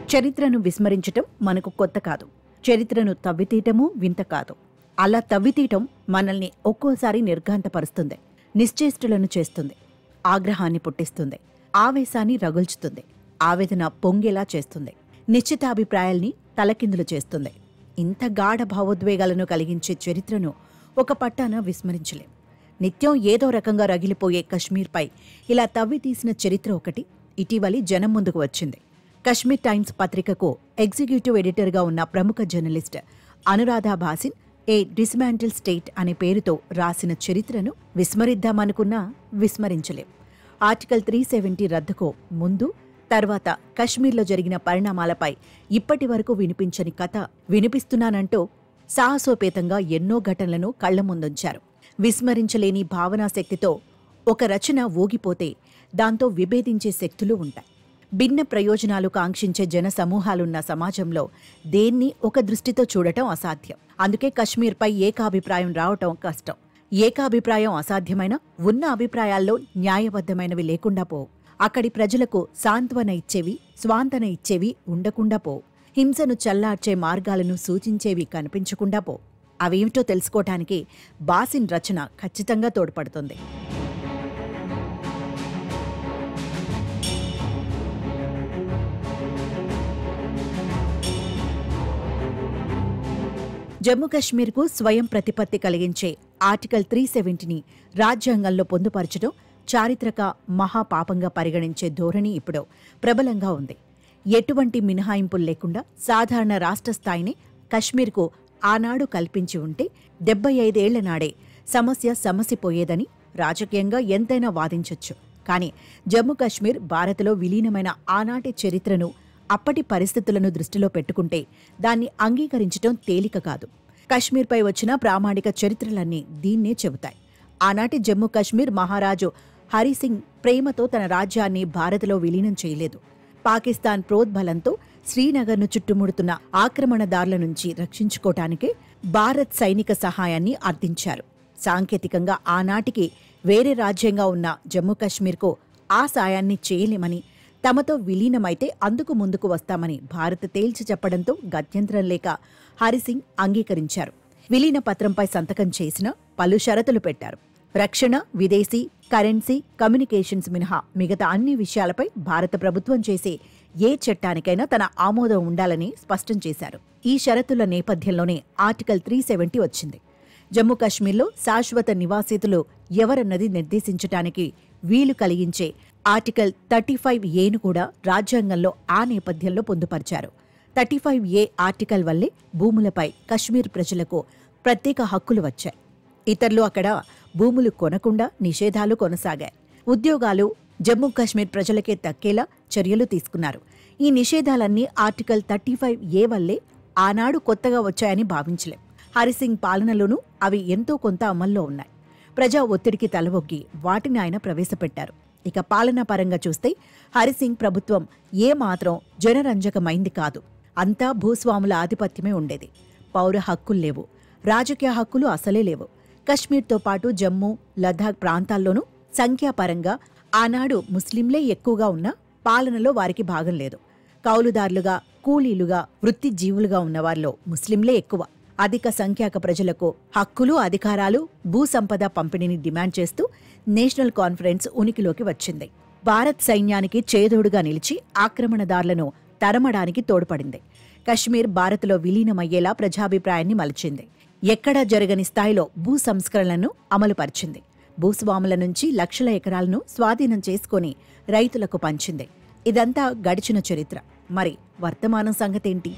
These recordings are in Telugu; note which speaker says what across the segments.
Speaker 1: చరిత్రను విస్మరించటం మనకు కొత్త కాదు చరిత్రను తవ్వితీయటము వింత కాదు అలా తవ్వితీయటం మనల్ని ఒక్కోసారి నిర్ఘాంతపరుస్తుంది నిశ్చేష్టులను చేస్తుంది ఆగ్రహాన్ని పుట్టిస్తుంది ఆవేశాన్ని రగుల్చుతుంది ఆవేదన పొంగేలా చేస్తుంది నిశ్చితాభిప్రాయాల్ని తలకిందులు చేస్తుంది ఇంత గాఢ భావోద్వేగాలను కలిగించే చరిత్రను ఒక పట్టాన విస్మరించలేం నిత్యం ఏదో రకంగా రగిలిపోయే కశ్మీర్పై ఇలా తవ్వి తీసిన చరిత్ర ఒకటి ఇటీవలి జనం ముందుకు వచ్చింది కశ్మీర్ టైమ్స్ పత్రికకు ఎగ్జిక్యూటివ్ ఎడిటర్గా ఉన్న ప్రముఖ journalist Anuradha Bhasin a dismantle state అనే పేరుతో రాసిన చరిత్రను విస్మరిద్దామనుకున్నా విస్మరించలేం ఆర్టికల్ త్రీ సెవెంటీ రద్దుకు ముందు తర్వాత కశ్మీర్లో జరిగిన పరిణామాలపై ఇప్పటి వరకు వినిపించని కథ వినిపిస్తున్నానంటూ సాహసోపేతంగా ఎన్నో ఘటనలను కళ్ల ముందుంచారు విస్మరించలేని భావనా శక్తితో ఒక రచన ఊగిపోతే దాంతో విభేదించే శక్తులు ఉంటాయి భిన్న ప్రయోజనాలు కాంక్షించే జన సమూహాలున్న సమాజంలో దేన్ని ఒక దృష్టితో చూడటం అసాధ్యం అందుకే కశ్మీర్పై ఏకాభిప్రాయం రావటం కష్టం ఏకాభిప్రాయం అసాధ్యమైన ఉన్న అభిప్రాయాల్లో న్యాయబద్ధమైనవి లేకుండా పోవు అక్కడి ప్రజలకు సాంత్వన ఇచ్చేవి స్వాంతన ఇచ్చేవి ఉండకుండా పోవు హింసను చల్లార్చే మార్గాలను సూచించేవి కనిపించకుండా పో అవేమిటో తెలుసుకోవటానికి బాసిన్ రచన ఖచ్చితంగా తోడ్పడుతుంది జమ్మూ కశ్మీర్కు స్వయం ప్రతిపత్తి కలిగించే ఆర్టికల్ త్రీ సెవెంటీని రాజ్యాంగంలో పొందుపరచడం చారిత్రక మహాపాపంగా పరిగణించే ధోరణి ఇప్పుడు ప్రబలంగా ఉంది ఎటువంటి మినహాయింపులు లేకుండా సాధారణ రాష్ట్ర స్థాయిని కశ్మీర్కు ఆనాడు కల్పించి ఉంటే డెబ్బై ఐదేళ్ల నాడే సమస్య సమసిపోయేదని రాజకీయంగా ఎంతైనా వాదించొచ్చు కానీ జమ్మూ కశ్మీర్ భారత్లో విలీనమైన ఆనాటి చరిత్రను అప్పటి పరిస్థితులను దృష్టిలో పెట్టుకుంటే దాన్ని అంగీకరించటం తేలిక కాదు కశ్మీర్పై వచ్చిన ప్రామాణిక చరిత్రలన్నీ దీన్నే చెబుతాయి ఆనాటి జమ్మూ కశ్మీర్ మహారాజు హరిసింగ్ ప్రేమతో తన రాజ్యాన్ని భారత్లో విలీనం చేయలేదు పాకిస్తాన్ ప్రోద్బలంతో శ్రీనగర్ను చుట్టుముడుతున్న ఆక్రమణదారుల నుంచి రక్షించుకోటానికే భారత్ సైనిక సహాయాన్ని అర్థించారు సాంకేతికంగా ఆనాటికి వేరే రాజ్యంగా ఉన్న జమ్మూ కశ్మీర్కు ఆ సాయాన్ని చేయలేమని తమతో విలీనమైతే అందుకు ముందుకు వస్తామని భారత్ తేల్చి చెప్పడంతో గత్యంతరం లేక హరిసింగ్ అంగీకరించారు విలీన పత్రంపై సంతకం చేసిన పలు షరతులు పెట్టారు రక్షణ విదేశీ కరెన్సీ కమ్యూనికేషన్స్ మినహా మిగతా అన్ని విషయాలపై భారత ప్రభుత్వం చేసే ఏ చట్టానికైనా తన ఆమోదం ఉండాలని స్పష్టం చేశారు ఈ షరతుల నేపథ్యంలోనే ఆర్టికల్ త్రీ సెవెంటీ వచ్చింది జమ్మూ కశ్మీర్లో శాశ్వత నివాసితులు ఎవరన్నది నిర్దేశించటానికి వీలు కలిగించే ఆర్టికల్ థర్టీ ఫైవ్ ఏను కూడా రాజ్యాంగంలో ఆ నేపథ్యంలో పొందుపరిచారు థర్టీ ఫైవ్ ఏ ఆర్టికల్ వల్లే భూములపై కశ్మీర్ ప్రజలకు ప్రత్యేక హక్కులు వచ్చాయి ఇతరులు అక్కడ భూములు కొనకుండా నిషేధాలు కొనసాగాయి ఉద్యోగాలు జమ్మూ కాశ్మీర్ ప్రజలకే దక్కేలా చర్యలు తీసుకున్నారు ఈ నిషేధాలన్నీ ఆర్టికల్ థర్టీ ఫైవ్ ఏ వల్లే ఆనాడు కొత్తగా వచ్చాయని భావించలేం హరిసింగ్ పాలనలోనూ అవి ఎంతో కొంత అమల్లో ఉన్నాయి ప్రజా ఒత్తిడికి తలవొగ్గి వాటిని ఆయన ప్రవేశపెట్టారు ఇక పాలనా పరంగా చూస్తే హరిసింగ్ ప్రభుత్వం ఏమాత్రం జనరంజకమైంది కాదు అంతా భూస్వాముల ఆధిపత్యమే ఉండేది పౌర హక్కులు లేవు రాజకీయ హక్కులు అసలే లేవు కశ్మీర్తో పాటు జమ్మూ లద్దాఖ్ ప్రాంతాల్లోనూ సంఖ్యాపరంగా ఆనాడు ముస్లింలే ఎక్కువగా ఉన్నా పాలనలో వారికి భాగం లేదు కౌలుదారులుగా కూలీలుగా వృత్తిజీవులుగా ఉన్నవారిలో ముస్లింలే ఎక్కువ అధిక సంఖ్యాక ప్రజలకు హక్కులు అధికారాలు భూ సంపద పంపిణీని డిమాండ్ చేస్తూ నేషనల్ కాన్ఫరెన్స్ ఉనికిలోకి వచ్చింది భారత్ సైన్యానికి చేదోడుగా నిలిచి ఆక్రమణదారులను తరమడానికి తోడ్పడింది కశ్మీర్ భారత్లో విలీనమయ్యేలా ప్రజాభిప్రాయాన్ని మలిచింది ఎక్కడా జరగని స్థాయిలో భూ సంస్కరణలను అమలుపరిచింది భూస్వాముల నుంచి లక్షల ఎకరాలను స్వాధీనం చేసుకొని రైతులకు పంచింది ఇదంతా గడిచిన చరిత్ర మరి వర్తమానం సంగతేంటి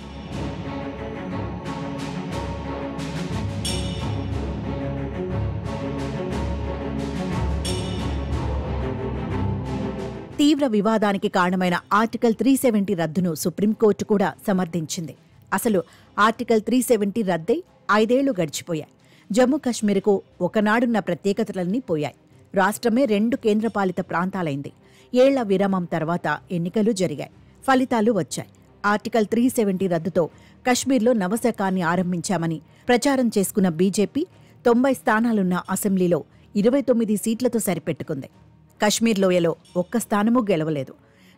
Speaker 1: తీవ్ర వివాదానికి కారణమైన ఆర్టికల్ త్రీ సెవెంటీ రద్దును సుప్రీంకోర్టు కూడా సమర్థించింది అసలు ఆర్టికల్ త్రీ సెవెంటీ రద్దై ఐదేళ్లు గడిచిపోయాయి జమ్మూ కశ్మీర్కు ఒకనాడున్న ప్రత్యేకతలన్నీ పోయాయి రాష్ట్రమే రెండు కేంద్రపాలిత ప్రాంతాలైంది ఏళ్ల విరామం తర్వాత ఎన్నికలు జరిగాయి ఫలితాలు వచ్చాయి ఆర్టికల్ త్రీ సెవెంటీ రద్దుతో కశ్మీర్లో నవశకాన్ని ఆరంభించామని ప్రచారం చేసుకున్న బీజేపీ తొంభై స్థానాలున్న అసెంబ్లీలో ఇరవై తొమ్మిది సీట్లతో సరిపెట్టుకుంది కశ్మీర్ లోయలో ఒక్క స్థానమూ గెలవలేదు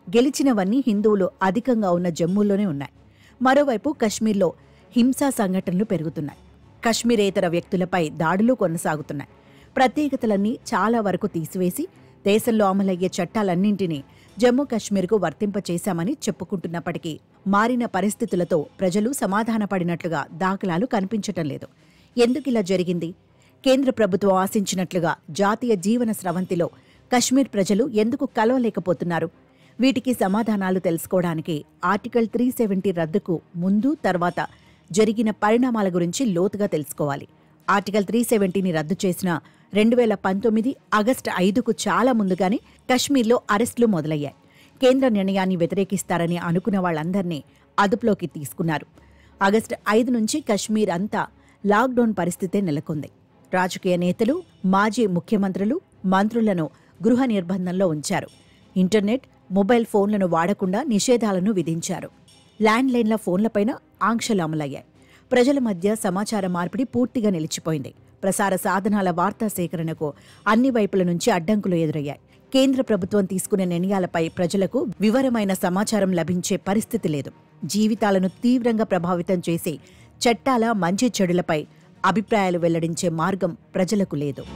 Speaker 1: గెలిచినవన్నీ హిందువులు అధికంగా ఉన్న జమ్మూలోనే ఉన్నాయి మరోవైపు కశ్మీర్లో హింసా సంఘటనలు పెరుగుతున్నాయి కశ్మీరేతర వ్యక్తులపై దాడులు కొనసాగుతున్నాయి ప్రత్యేకతలన్నీ చాలా వరకు తీసివేసి దేశంలో అమలయ్యే చట్టాలన్నింటినీ జమ్మూ కశ్మీర్కు వర్తింపచేశామని చెప్పుకుంటున్నప్పటికీ మారిన పరిస్థితులతో ప్రజలు సమాధానపడినట్లుగా దాఖలాలు కనిపించటం లేదు ఎందుకిలా జరిగింది కేంద్ర ప్రభుత్వం ఆశించినట్లుగా జాతీయ జీవన స్రవంతిలో కశ్మీర్ ప్రజలు ఎందుకు కలవలేకపోతున్నారు వీటికి సమాధానాలు తెలుసుకోవడానికి ఆర్టికల్ త్రీ సెవెంటీ రద్దుకు ముందు తర్వాత జరిగిన పరిణామాల గురించి లోతుగా తెలుసుకోవాలి ఆర్టికల్ త్రీ సెవెంటీని రద్దు చేసిన రెండు వేల పంతొమ్మిది ఆగస్టు ఐదుకు చాలా ముందుగానే కశ్మీర్లో అరెస్టులు మొదలయ్యాయి కేంద్ర నిర్ణయాన్ని వ్యతిరేకిస్తారని అనుకున్న వాళ్ళందర్నీ అదుపులోకి తీసుకున్నారు ఆగస్టు ఐదు నుంచి కశ్మీర్ అంతా లాక్డౌన్ పరిస్థితే నెలకొంది రాజకీయ నేతలు మాజీ ముఖ్యమంత్రులు మంత్రులను గృహ నిర్బంధంలో ఉంచారు ఇంటర్నెట్ మొబైల్ ఫోన్లను వాడకుండా నిషేధాలను విధించారు ల్యాండ్లైన్ల ఫోన్లపైన ఆంక్షలు అమలయ్యాయి ప్రజల మధ్య సమాచార మార్పిడి పూర్తిగా నిలిచిపోయింది ప్రసార సాధనాల వార్తా సేకరణకు అన్ని వైపుల నుంచి అడ్డంకులు ఎదురయ్యాయి కేంద్ర ప్రభుత్వం తీసుకునే నిర్ణయాలపై ప్రజలకు వివరమైన సమాచారం లభించే పరిస్థితి లేదు జీవితాలను తీవ్రంగా ప్రభావితం చేసే చట్టాల మంచి చెడులపై అభిప్రాయాలు వెల్లడించే మార్గం ప్రజలకు లేదు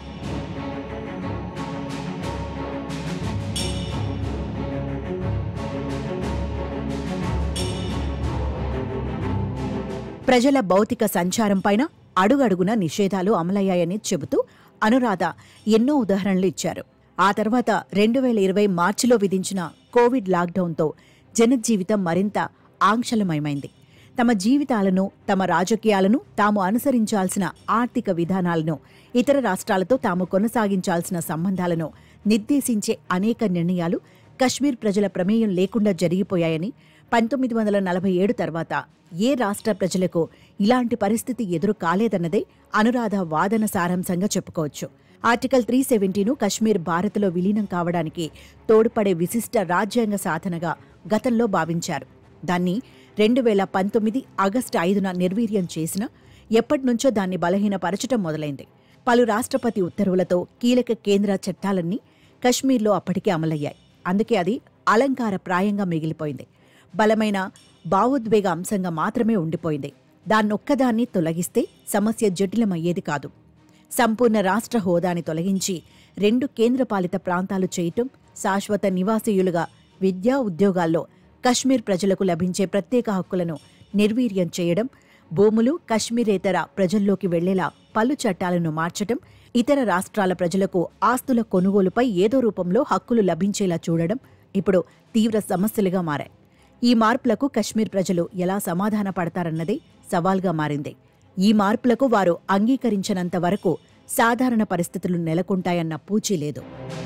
Speaker 1: ప్రజల భౌతిక సంచారం పైన అడుగడుగున నిషేధాలు అమలయ్యాయని చెబుతూ అనురాధ ఎన్నో ఉదాహరణలు ఇచ్చారు ఆ తర్వాత రెండు వేల ఇరవై మార్చిలో విధించిన కోవిడ్ లాక్డౌన్తో జనజీవితం మరింత ఆంక్షలమయమైంది తమ జీవితాలను తమ రాజకీయాలను తాము అనుసరించాల్సిన ఆర్థిక విధానాలను ఇతర రాష్ట్రాలతో తాము కొనసాగించాల్సిన సంబంధాలను నిర్దేశించే అనేక నిర్ణయాలు కశ్మీర్ ప్రజల ప్రమేయం లేకుండా జరిగిపోయాయని పంతొమ్మిది వందల నలభై ఏడు తర్వాత ఏ రాష్ట్ర ప్రజలకు ఇలాంటి పరిస్థితి ఎదురు కాలేదన్నదే అనురాధ వాదన సారాంశంగా చెప్పుకోవచ్చు ఆర్టికల్ త్రీ సెవెంటీను కశ్మీర్ భారత్లో విలీనం కావడానికి తోడ్పడే విశిష్ట రాజ్యాంగ సాధనగా గతంలో భావించారు దాన్ని రెండు వేల పంతొమ్మిది ఆగస్టు ఐదున నిర్వీర్యం చేసిన ఎప్పటినుంచో దాన్ని బలహీనపరచటం మొదలైంది పలు రాష్ట్రపతి ఉత్తర్వులతో కీలక కేంద్ర చట్టాలన్నీ కశ్మీర్లో అప్పటికే అమలయ్యాయి అందుకే అది అలంకార ప్రాయంగా మిగిలిపోయింది బలమైన భావోద్వేగ అంశంగా మాత్రమే ఉండిపోయింది దాన్నొక్కదాన్ని తొలగిస్తే సమస్య జటిలమయ్యేది కాదు సంపూర్ణ రాష్ట్ర హోదాని తొలగించి రెండు కేంద్రపాలిత ప్రాంతాలు చేయటం శాశ్వత నివాసీయులుగా విద్యా ఉద్యోగాల్లో కశ్మీర్ ప్రజలకు లభించే ప్రత్యేక హక్కులను నిర్వీర్యం చేయడం భూములు కశ్మీరేతర ప్రజల్లోకి వెళ్లేలా పలు చట్టాలను మార్చటం ఇతర రాష్ట్రాల ప్రజలకు ఆస్తుల కొనుగోలుపై ఏదో రూపంలో హక్కులు లభించేలా చూడడం ఇప్పుడు తీవ్ర సమస్యలుగా మారాయి ఈ మార్పులకు కశ్మీర్ ప్రజలు ఎలా సమాధాన పడతారన్నదే సవాల్గా మారింది ఈ మార్పులకు వారు అంగీకరించినంత వరకు సాధారణ పరిస్థితులు నెలకొంటాయన్న పూచీ లేదు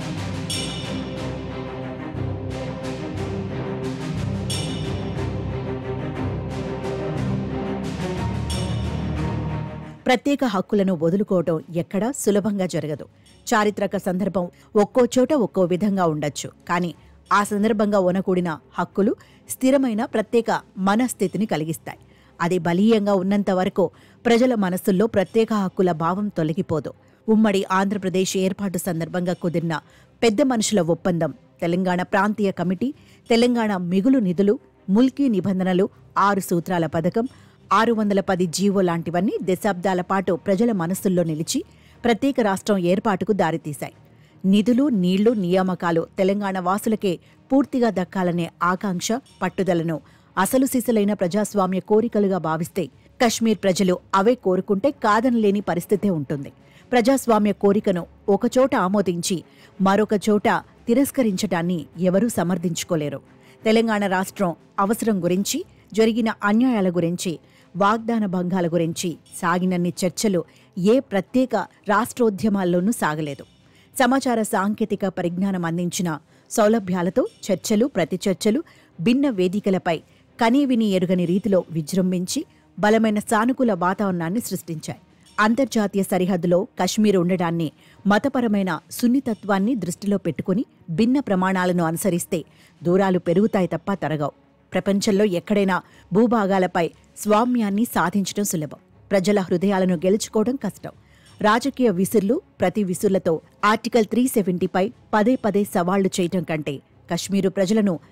Speaker 1: ప్రత్యేక హక్కులను వదులుకోవటం ఎక్కడా సులభంగా జరగదు చారిత్రక సందర్భం ఒక్కో చోట ఒక్కో విధంగా ఉండొచ్చు కానీ ఆ సందర్భంగా ఉనకూడిన హక్కులు స్థిరమైన ప్రత్యేక మనస్థితిని కలిగిస్తాయి అది బలీయంగా ఉన్నంత వరకు ప్రజల మనస్సుల్లో ప్రత్యేక హక్కుల భావం తొలగిపోదు ఉమ్మడి ఆంధ్రప్రదేశ్ ఏర్పాటు సందర్భంగా కుదిరిన పెద్ద మనుషుల ఒప్పందం తెలంగాణ ప్రాంతీయ కమిటీ తెలంగాణ మిగులు నిధులు ముల్కీ నిబంధనలు ఆరు సూత్రాల పథకం ఆరు వందల పది జీవో లాంటివన్నీ దశాబ్దాల పాటు ప్రజల మనస్సుల్లో నిలిచి ప్రత్యేక రాష్ట్రం ఏర్పాటుకు దారితీశాయి నిధులు నీళ్లు నియామకాలు తెలంగాణ వాసులకే పూర్తిగా దక్కాలనే ఆకాంక్ష పట్టుదలను అసలు సిసలైన ప్రజాస్వామ్య కోరికలుగా భావిస్తే కశ్మీర్ ప్రజలు అవే కోరుకుంటే కాదనలేని పరిస్థితే ఉంటుంది ప్రజాస్వామ్య కోరికను ఒకచోట ఆమోదించి మరొక చోట తిరస్కరించటాన్ని ఎవరూ సమర్థించుకోలేరు తెలంగాణ రాష్ట్రం అవసరం గురించి జరిగిన అన్యాయాల గురించి వాగ్దాన భంగాల గురించి సాగినన్ని చర్చలు ఏ ప్రత్యేక రాష్ట్రోద్యమాల్లోనూ సాగలేదు సమాచార సాంకేతిక పరిజ్ఞానం అందించిన సౌలభ్యాలతో చర్చలు ప్రతి చర్చలు భిన్న వేదికలపై కనీవిని ఎరుగని రీతిలో విజృంభించి బలమైన సానుకూల వాతావరణాన్ని సృష్టించాయి అంతర్జాతీయ సరిహద్దులో కశ్మీర్ ఉండడాన్ని మతపరమైన సున్నితత్వాన్ని దృష్టిలో పెట్టుకుని భిన్న ప్రమాణాలను అనుసరిస్తే దూరాలు పెరుగుతాయి తప్ప తరగవు ప్రపంచంలో ఎక్కడైనా భూభాగాలపై స్వామ్యాన్ని సాధించడం సులభం ప్రజల హృదయాలను గెలుచుకోవడం కష్టం రాజకీయ విసుర్లు ప్రతి విసుర్లతో ఆర్టికల్ త్రీ సెవెంటీపై పదే పదే సవాళ్లు చేయటం కంటే కశ్మీరు ప్రజలను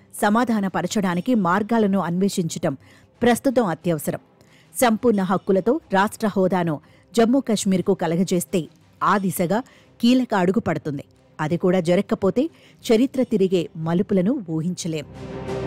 Speaker 1: సమాధానపరచడానికి మార్గాలను అన్వేషించటం ప్రస్తుతం అత్యవసరం సంపూర్ణ హక్కులతో రాష్ట్ర హోదాను జమ్మూ కశ్మీర్కు కలగజేస్తే ఆ దిశగా కీలక అడుగు పడుతుంది అది కూడా జరక్కపోతే చరిత్ర తిరిగే మలుపులను ఊహించలేం